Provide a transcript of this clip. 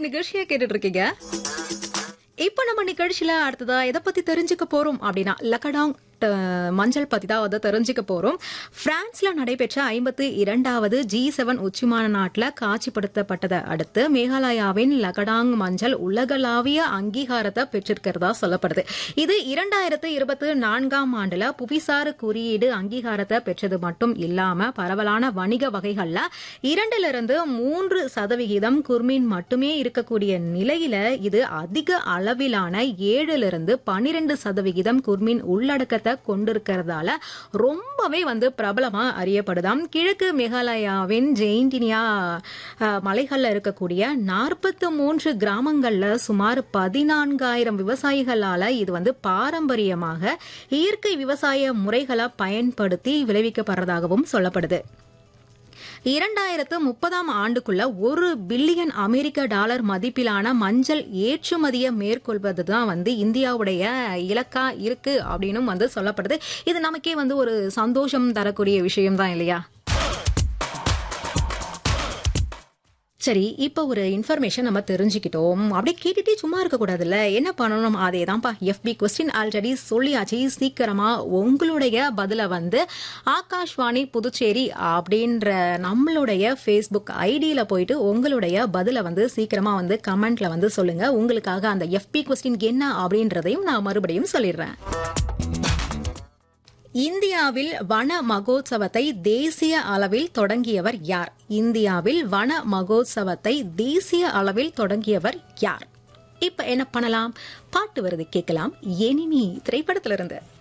நிகழ்ச்சியை கேட்டுட்டு இருக்கீங்க இப்ப நம்ம நிகழ்ச்சியில அடுத்ததா எதை பத்தி தெரிஞ்சுக்க போறோம் அப்படின்னா லக்கடாங் ட- மஞ்சள் பத்தி தான் வந்து தெரிஞ்சுக்க போறோம் பிரான்ஸ்ல நடைபெற்ற ஐம்பத்தி இரண்டாவது ஜி செவன் உச்சிமான நாட்டில் காட்சிப்படுத்தப்பட்டதை அடுத்து மேகாலயாவின் லகடாங் மஞ்சள் உலகளாவிய அங்கீகாரத்தை பெற்றிருக்கிறதா சொல்லப்படுது இது இரண்டாயிரத்து இருபத்தி நான்காம் ஆண்டுல புவிசார் குறியீடு அங்கீகாரத்தை பெற்றது மட்டும் இல்லாம பரவலான வணிக வகைகள்ல இரண்டுல இருந்து மூன்று சதவிகிதம் குர்மீன் மட்டுமே இருக்கக்கூடிய நிலையில இது அதிக அளவிலான ஏழுல இருந்து பனிரெண்டு சதவிகிதம் குர்மீன் உள்ளடக்கத்தை கொண்டிருக்கிறதால ரொம்பவே வந்து பிரபலமா அறியப்படுதாம் கிழக்கு மேகாலயாவின் ஜெயின்டினியா அஹ், மலைகள்ல இருக்கக்கூடிய நாற்பத்தி மூன்று கிராமங்கள்ல சுமார் பதினான்காயிரம் விவசாயிகளால இது வந்து பாரம்பரியமாக இயற்கை விவசாய முறைகளை பயன்படுத்தி விளைவிக்கப்படுறதாகவும் சொல்லப்படுது இரண்டாயிரத்து முப்பதாம் ஆண்டுக்குள்ள ஒரு பில்லியன் அமெரிக்க டாலர் மதிப்பிலான மஞ்சள் ஏற்றுமதியை மேற்கொள்வது தான் வந்து இந்தியாவுடைய இலக்கா இருக்கு அப்படின்னும் வந்து சொல்லப்படுது இது நமக்கே வந்து ஒரு சந்தோஷம் தரக்கூடிய விஷயம் தான் இல்லையா சரி இப்போ ஒரு இன்ஃபர்மேஷன் நம்ம தெரிஞ்சுக்கிட்டோம் அப்படியே கேட்டுட்டே சும்மா இருக்கக்கூடாதுல்ல என்ன பண்ணணும் அதே தான்ப்பா எஃபி கொஸ்டின் ஆல்ரெடி சொல்லியாச்சு சீக்கிரமா உங்களுடைய பதிலை வந்து ஆகாஷ்வாணி புதுச்சேரி அப்படின்ற நம்மளுடைய ஃபேஸ்புக் ஐடியில போயிட்டு உங்களுடைய பதிலை வந்து சீக்கிரமா வந்து கமெண்ட்ல வந்து சொல்லுங்க உங்களுக்காக அந்த எஃபி கொஸ்டின் என்ன அப்படின்றதையும் நான் மறுபடியும் சொல்லிடுறேன் இந்தியாவில் வன மகோத்சவத்தை தேசிய அளவில் தொடங்கியவர் யார் இந்தியாவில் வன மகோத்சவத்தை தேசிய அளவில் தொடங்கியவர் யார் இப்ப என்ன பண்ணலாம் பாட்டு வருது கேட்கலாம் எனிமி திரைப்படத்திலிருந்து